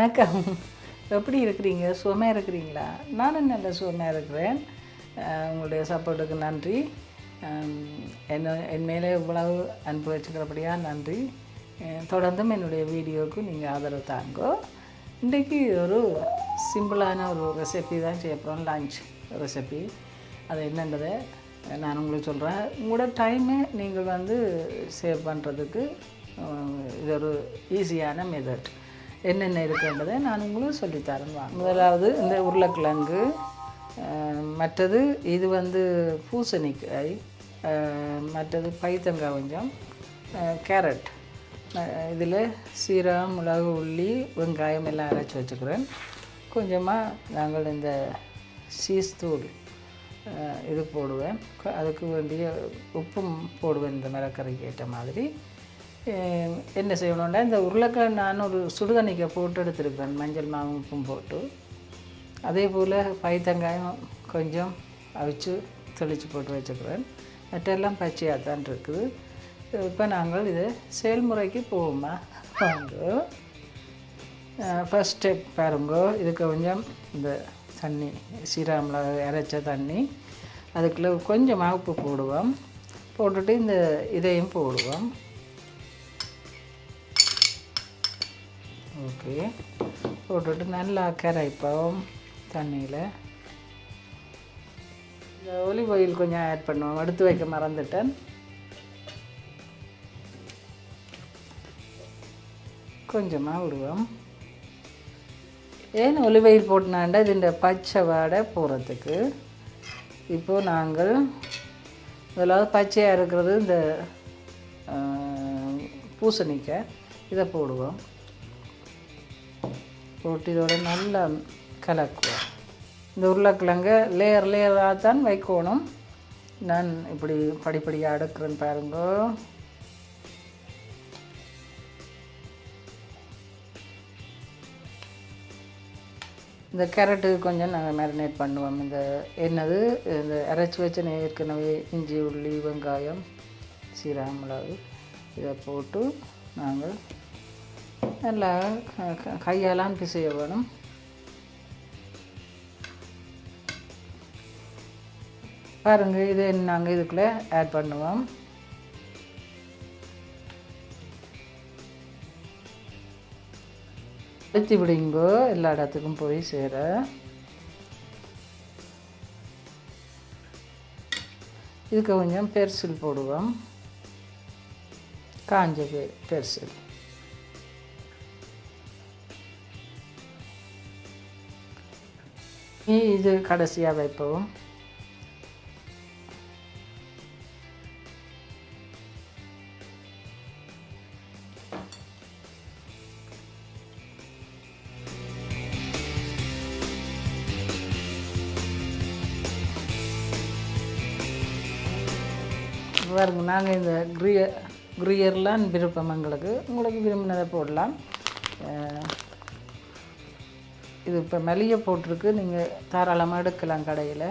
வணக்கம் எப்படி இருக்கிறீங்க சுகமாக இருக்கிறீங்களா நானும் நல்ல சுகமாக இருக்கிறேன் அஹ் உங்களுடைய சப்போர்ட்டுக்கு நன்றி அம், என்ன என் மேலே இவ்வளவு அன்பு வச்சுக்கிறபடியா நன்றி அஹ் தொடர்ந்தும் என்னுடைய வீடியோவுக்கு நீங்கள் ஆதரவு தாங்கோ இன்றைக்கு ஒரு சிம்பிளான ஒரு ரெசிபி தான் செய்ய போகிறோம் லஞ்ச் ரெசிபி அது என்னன்றதை நான் உங்களுக்கு சொல்கிறேன் உங்களோட டைமை நீங்கள் வந்து சேவ் பண்ணுறதுக்கு இது ஒரு ஈஸியான மெத்தட் என்னென்ன இருக்குன்றதை நான் உங்களுக்கு சொல்லித்தரேன் வாங்க முதலாவது இந்த உருளைக்கிழங்கு அஹ், மற்றது இது வந்து பூசணிக்காய் அஹ், மற்றது பைத்தங்காய் கொஞ்சம் அஹ், கேரட் இதில் சீரகம் மிளகு உள்ளி வெங்காயம் எல்லாம் அரைச்சி வச்சுக்கிறேன் கொஞ்சமாக நாங்கள் இந்த சீஸ் தூள் அஹ், இது போடுவேன் க- அதுக்கு வேண்டிய உப்பும் போடுவேன் இந்த மிளகறிக்கு ஏற்ற மாதிரி அஹ், என்ன செய்யணும்னா இந்த உருளைக்கிழங்கு நான் ஒரு சுடுதண்ணிக்க போட்டு எடுத்துருக்கிறேன் மஞ்சள் மாவும் உப்பும் போட்டு அதே போல் பைத்தங்காயம் கொஞ்சம் அவிச்சு தெளித்து போட்டு வச்சுக்கிறேன் மற்றெல்லாம் பச்சையாக தான் இருக்குது இப்போ நாங்கள் இது செயல்முறைக்கு போவோமா வாங்க ஃபஸ்ட் ஸ்டெப் பாருங்க இதுக்கு கொஞ்சம் இந்த தண்ணி சீராமில் அரைச்ச தண்ணி அதுக்குள்ளே கொஞ்சமாக உப்பு போடுவோம் போட்டுட்டு இந்த இதையும் போடுவோம் ஓகே போட்டுட்டு நல்லா கரைப்போம் தண்ணியில் இந்த ஒலிவ் ஆயில் கொஞ்சம் ஆட் பண்ணுவோம் எடுத்து வைக்க மறந்துட்டேன் கொஞ்சமாக விடுவோம் ஏன் ஒலிவ் ஆயில் போட்டினாண்டா இதுன்ற பச்சை வாடை போகிறதுக்கு இப்போது நாங்கள் முதலாவது பச்சையாக இருக்கிறது இந்த ஆஹ், பூசணிக்காய் இதை போடுவோம் போட்டு இதோட நல்லா கலக்குவோம் இந்த உருளைக்கிழங்க லேயர் லேயராக தான் வைக்கணும் நான் இப்படி படிப்படியாக அடுக்கிறேன்னு பாருங்க இந்த கேரட்டு கொஞ்சம் நாங்கள் மேரினேட் பண்ணுவோம் இந்த என்னது இந்த அரைச்சி வச்ச ஏற்கனவே இஞ்சி உள்ளி வெங்காயம் சீரகம் மிளகு இதை போட்டு நாங்கள் நல்லா க- க- கையாலாம் பிசைய வேணும் பாருங்க இது நாங்கள் இதுக்குள்ளே ஆட் பண்ணுவோம் அழுத்தி விடுங்கோ எல்லா இடத்துக்கும் போய் சேர இதுக்கு கொஞ்சம் பெர்சில் போடுவோம் காஞ்ச பெ- பெர்சில் நீ இது கடைசியாக வைப்போம் பாருங்க நாங்கள் இந்த கிரிய கிரியர்லாம் விருப்பம் எங்களுக்கு உங்களுக்கு விரும்பினதை போடலாம் அஹ், இது இப்போ மெலிய போட்டிருக்கு நீங்கள் தாராளமாக எடுக்கலாம் கடையில்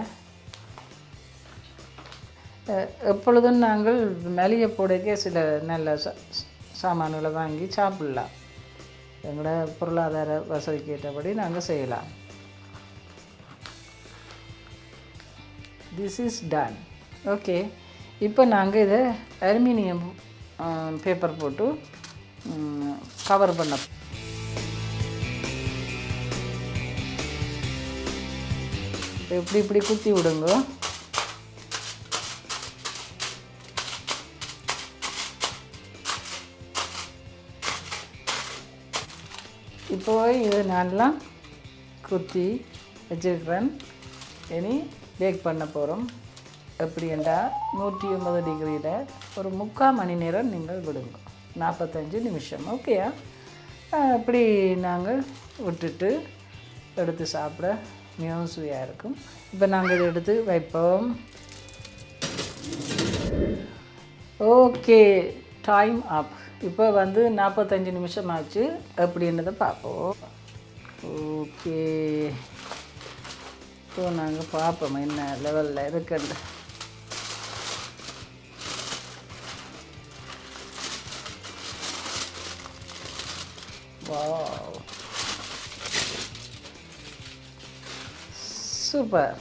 அஹ், எப்பொழுதும் நாங்கள் மெலிய போடக்கே சில நல்ல சா சாமான்களை வாங்கி சாப்பிடலாம் எங்களோட பொருளாதார வசதிக்கு ஏற்றபடி நாங்கள் செய்யலாம் திஸ் இஸ் டன் ஓகே இப்போ நாங்கள் இதை அலுமினியம் பேப்பர் போட்டு கவர் பண்ண இப்படி இப்படி குத்தி விடுங்க இப்போ இதை நல்லா குத்தி வச்சிருக்கிறேன் இனி பேக் பண்ண போகிறோம் எப்படின்னா நூற்றி ஐம்பது டிகிரியில் ஒரு முக்கால் மணி நேரம் நீங்கள் விடுங்க நாற்பத்தஞ்சு நிமிஷம் ஓகேயா அப்படி நாங்கள் விட்டுட்டு எடுத்து சாப்பிட மிகவும் சுவையாக இருக்கும் இப்போ நாங்கள் இதை எடுத்து வைப்போம் ஓகே டைம் அப் இப்போ வந்து நாற்பத்தஞ்சு நிமிஷம் ஆச்சு அப்படின்றத பார்ப்போம் ஓகே இப்போ நாங்கள் பார்ப்போம் என்ன லெவலில் இருக்குன்னு வாவ் சூப்பர்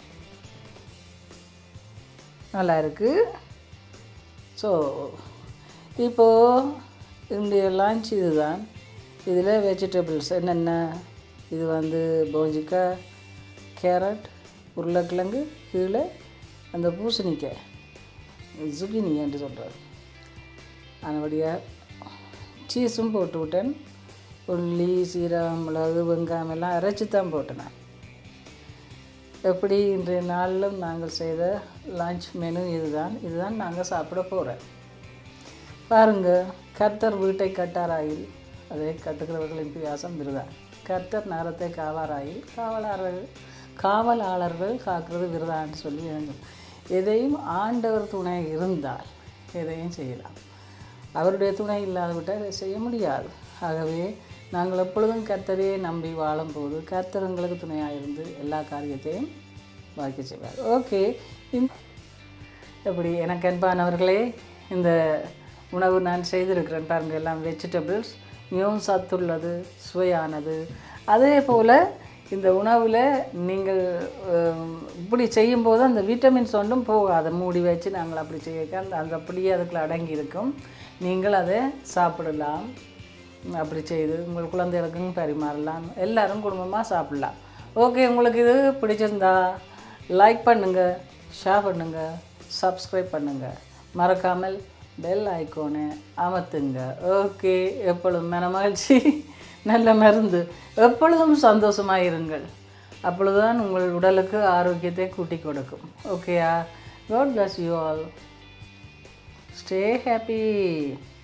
நல்லா இருக்கு ஸோ இப்போது இன்றைய லஞ்ச் இதுதான் இதில் வெஜிடபிள்ஸ் என்னென்ன இது வந்து போஞ்சிக்காய் கேரட் உருளைக்கிழங்கு கீழே அந்த பூசணிக்காய் zucchini என்று சொல்கிறார் அதுபடியாக சீஸும் போட்டு விட்டேன் உள்ளி சீரகம் மிளகு வெங்காயம் எல்லாம் அரைச்சி தான் போட்டேன் நான் எப்படி இன்றைய நாளிலும் நாங்கள் செய்த லஞ்ச் மெனு இதுதான் இதுதான் நாங்கள் சாப்பிட போகிறோம் பாருங்க கர்த்தர் வீட்டை கட்டாராயில் அதை கட்டுகிறவர்களின் பியாசம் விருதான் கர்த்தர் நேரத்தை காவாராயில் காவலாளர்கள் காவலாளர்கள் காக்கிறது விருதான்னு சொல்லி எழுதும் எதையும் ஆண்டவர் துணை இருந்தால் எதையும் செய்யலாம் அவருடைய துணை இல்லாத விட்டால் இதை செய்ய முடியாது ஆகவே நாங்கள் எப்பொழுதும் கர்த்தரையே நம்பி வாழும்போது கர்த்தர் எங்களுக்கு துணையாக இருந்து எல்லா காரியத்தையும் வாக்கி செய்வார் ஓகே எப்படி எனக்கு அன்பானவர்களே இந்த உணவு நான் செய்திருக்கிறேன் பாருங்க எல்லாம் வெஜிடபிள்ஸ் மிகவும் சத்துள்ளது சுவையானது அதே போல் இந்த உணவில் நீங்கள் ஹம், இப்படி செய்யும்போது அந்த விட்டமின்ஸ் ஒன்றும் போகாது மூடி வச்சு நாங்கள் அப்படி செய்ய அந்த அந்த அப்படியே அதுக்குள்ள அடங்கி இருக்கும் நீங்கள் அதை சாப்பிடலாம் அப்படி செய்து உங்கள் குழந்தைகளுக்கும் பரிமாறலாம் எல்லாரும் குடும்பமாக சாப்பிடலாம் ஓகே உங்களுக்கு இது பிடிச்சிருந்தா லைக் பண்ணுங்கள் ஷேர் பண்ணுங்கள் சப்ஸ்கிரைப் பண்ணுங்கள் மறக்காமல் பெல் ஐக்கோனை அமர்த்துங்க ஓகே எப்பொழுதும் மன மகிழ்ச்சி நல்ல மருந்து எப்பொழுதும் சந்தோஷமாக இருங்கள் அப்பொழுதுதான் உங்கள் உடலுக்கு ஆரோக்கியத்தை கூட்டி கொடுக்கும் ஓகேயா God bless you all stay happy